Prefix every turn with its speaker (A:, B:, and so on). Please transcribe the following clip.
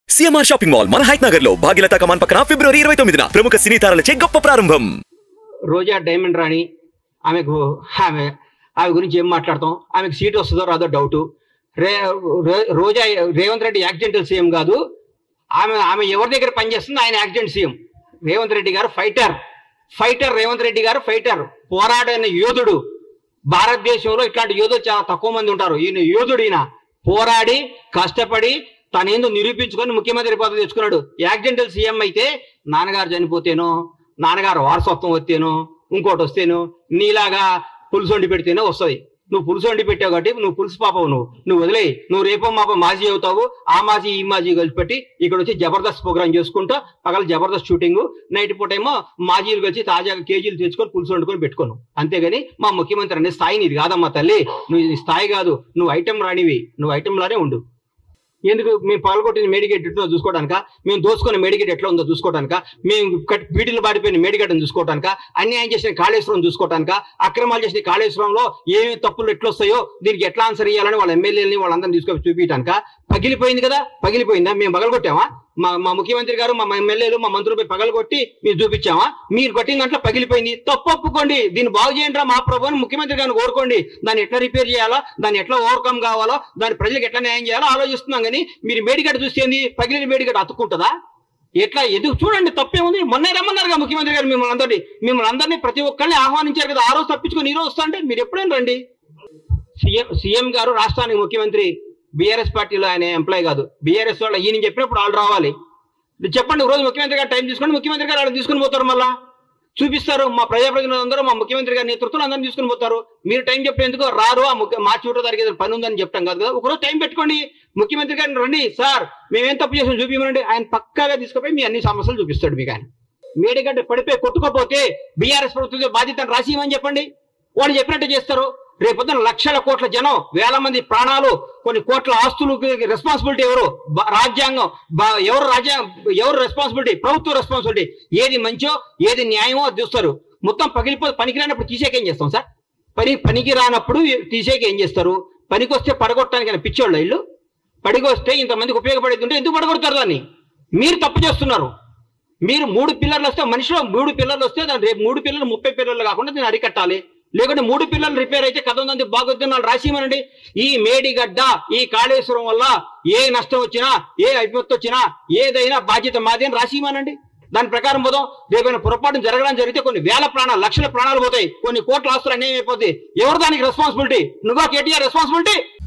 A: CMR shopping mall మన హైట్ నగర్ లో భాగ్యలత కమాన్ పక్కన ఫిబ్రవరి ఇరవై తొమ్మిదిన ప్రముఖ సినీ తారలచే గొప్ప ప్రారంభం
B: రోజా డైమండ్ రాణి ఆమెకు ఆమె ఆమె గురించి ఏం మాట్లాడతాం ఆమెకు సీట్ వస్తుందో రాదో డౌట్ రే రే- రోజా రేవంత్ రెడ్డి యాక్సిడెంటల్ సీఎం కాదు ఆమె ఆమె ఎవరి దగ్గర పనిచేస్తుంది ఆయన యాక్సిడెంట్ సీఎం రేవంత్ రెడ్డి గారు ఫైటర్ ఫైటర్ రేవంత్ రెడ్డి గారు ఫైటర్ పోరాడైన యోధుడు భారతదేశంలో ఇట్లాంటి యోధులు చాలా తక్కువ మంది ఉంటారు ఈయన యోధుడు ఈయన పోరాడి కష్టపడి తనేందో నిరూపించుకొని ముఖ్యమంత్రి పదవి తెచ్చుకున్నాడు యాక్సిడెంటల్ సీఎం అయితే నాన్నగారు చనిపోతేనో నాన్నగారు వారసత్వం వస్తేనో ఇంకోటి వస్తేనో నీలాగా పులుసు వండి పెడితేనే వస్తుంది నువ్వు పులుసు వండి పెట్టావు కాబట్టి నువ్వు పులుసు పాపవు నువ్వు నువ్వు వదిలేయి నువ్వు రేపో మాప మాజీ అవుతావు ఆ మాజీ ఈ మాజీ కలిసి పెట్టి ఇక్కడ వచ్చి జబర్దస్త్ ప్రోగ్రామ్ చేసుకుంటూ పగల జబర్దస్త్ షూటింగ్ నైట్ పూట ఏమో మాజీలు కలిసి తాజాగా కేజీలు తెచ్చుకొని పులుసు వండుకొని పెట్టుకోను అంతేగాని మా ముఖ్యమంత్రి అనే స్థాయి నీది కాదమ్మా తల్లి నువ్వు ఇది స్థాయి కాదు నువ్వు ఐటెం రానివి నువ్వు ఐటెం లానే ఉండు ఎందుకు మేము పాల్గొట్టిన మేడిగేట్ ఎట్లా చూసుకోవడానిక మేము దోసుకున్న మేడిగేట్ ఎట్లా ఉందో చూసుకోవడానిక మేము కట్ బీటీలు పాడిపోయిన మేడిగడ్డను చూసుకోవడానిక అన్యాయం చేసిన కాళేశ్వరం చూసుకోవడానిక అక్రమాలు చేసిన కాళేశ్వరంలో ఏమి తప్పులు ఎట్లా వస్తాయో దీనికి ఎట్లా ఆన్సర్ ఇవ్వాలని వాళ్ళ ఎమ్మెల్యేలని వాళ్ళందరినీ తీసుకొని చూపించడానిక పగిలిపోయింది కదా పగిలిపోయిందా మేము పగలగొట్టామా మా మా ముఖ్యమంత్రి గారు మా ఎమ్మెల్యేలు మా మంత్రులపై పగలగొట్టి మీరు చూపించామా మీరు కొట్టిన దాంట్లో పగిలిపోయింది తప్పు ఒప్పుకోండి దీన్ని బాగు చేయండి మా ప్రభు అని ముఖ్యమంత్రి గారిని కోరుకోండి దాన్ని ఎట్లా రిపేర్ చేయాలో దాన్ని ఎట్లా ఓవర్కమ్ కావాలో దాని ప్రజలకు ఎట్లా న్యాయం చేయాలో ఆలోచిస్తున్నాం కానీ మీరు మేడిగడ్డ చూస్తేంది పగిలిన మేడిగడ్డ అతుక్కుంటుందా ఎట్లా ఎందుకు చూడండి తప్పే ఉంది మొన్నే రమ్మన్నారుగా ముఖ్యమంత్రి గారు మిమ్మల్ని అందరినీ మిమ్మల్ని అందరినీ ప్రతి ఒక్కరిని ఆహ్వానించారు కదా ఆ రోజు తప్పించుకొని ఈ రోజు వస్తా అంటే మీరు ఎప్పుడైనా రండి సీఎం సీఎం గారు రాష్ట్రానికి ముఖ్యమంత్రి బీఆర్ఎస్ పార్టీలో ఆయన ఎంప్లాయ్ కాదు బీఆర్ఎస్ వాళ్ళు ఈయన చెప్పినప్పుడు వాళ్ళు రావాలి మీరు చెప్పండి ఒక రోజు ముఖ్యమంత్రి గారు టైం తీసుకొని ముఖ్యమంత్రి గారు వాళ్ళని తీసుకుని పోతారు మళ్ళా చూపిస్తారు మా ప్రజాప్రతినిధులు అందరూ మా ముఖ్యమంత్రి గారి నేతృత్వం అందరిని తీసుకుని పోతారు మీరు టైం చెప్పేందుకు రారు ఆ ముఖ్య మా చూడ దానికి ఏదైనా పని ఉందని చెప్తాం కాదు కదా ఒకరోజు టైం పెట్టుకోండి ముఖ్యమంత్రి గారిని రండి సార్ మేమేం తప్పు చేసాం చూపించమండి ఆయన పక్కాగా తీసుకుపోయి మీ అన్ని సమస్యలు చూపిస్తాడు మీకు ఆయన మేడిగడ్డ పడిపోయి కొట్టుకోపోతే బీఆర్ఎస్ ప్రభుత్వం బాధ్యతను రాసి ఇవ్వమని చెప్పండి వాళ్ళు చెప్పినట్టు చేస్తారు రేపొద్దున లక్షల కోట్ల జనం వేల మంది ప్రాణాలు కొన్ని కోట్ల ఆస్తులు రెస్పాన్సిబిలిటీ ఎవరు బ- రాజ్యాంగం బ- ఎవరు రాజ్యాంగం ఎవరు రెస్పాన్సిబిలిటీ ప్రభుత్వ రెస్పాన్సిబిలిటీ ఏది మంచో ఏది న్యాయమో అది చూస్తారు మొత్తం పగిలిపో పనికి రానప్పుడు తీసేక ఏం చేస్తాం సార్ పని పనికి రానప్పుడు తీసేక ఏం చేస్తారు పనికి వస్తే పడగొట్టడానికి పిచ్చోళ్ళ ఇల్లు పడికొస్తే ఇంతమందికి ఉపయోగపడేది ఉంటే ఎందుకు పడగొడతారు దాన్ని మీరు తప్పు చేస్తున్నారు మీరు మూడు పిల్లర్లు వస్తే మనిషిలో మూడు పిల్లర్లు వస్తే దాని రేపు మూడు పిల్లలు ముప్పై పిల్లలు కాకుండా దీన్ని అరికట్టాలి లేకుంటే మూడు పిల్లలు రిపేర్ అయితే కథ ఉందంది బాగొద్దు వాళ్ళు రాసిమనండి ఈ మేడిగడ్డ ఈ కాళేశ్వరం వల్ల ఏ నష్టం వచ్చినా ఏ విపత్తు వచ్చినా ఏదైనా బాధ్యత మాది అని రాసిమనండి దాని ప్రకారం పోదాం రేపైనా పొరపాటు జరగడం జరిగితే కొన్ని వేల ప్రాణాలు లక్షల ప్రాణాలు పోతాయి కొన్ని కోట్ల ఆస్తులు అన్యాయం అయిపోతాయి ఎవరు దానికి రెస్పాన్సిబిలిటీ నువ్వా కేటీఆర్ రెస్పాన్సిబిలిటీ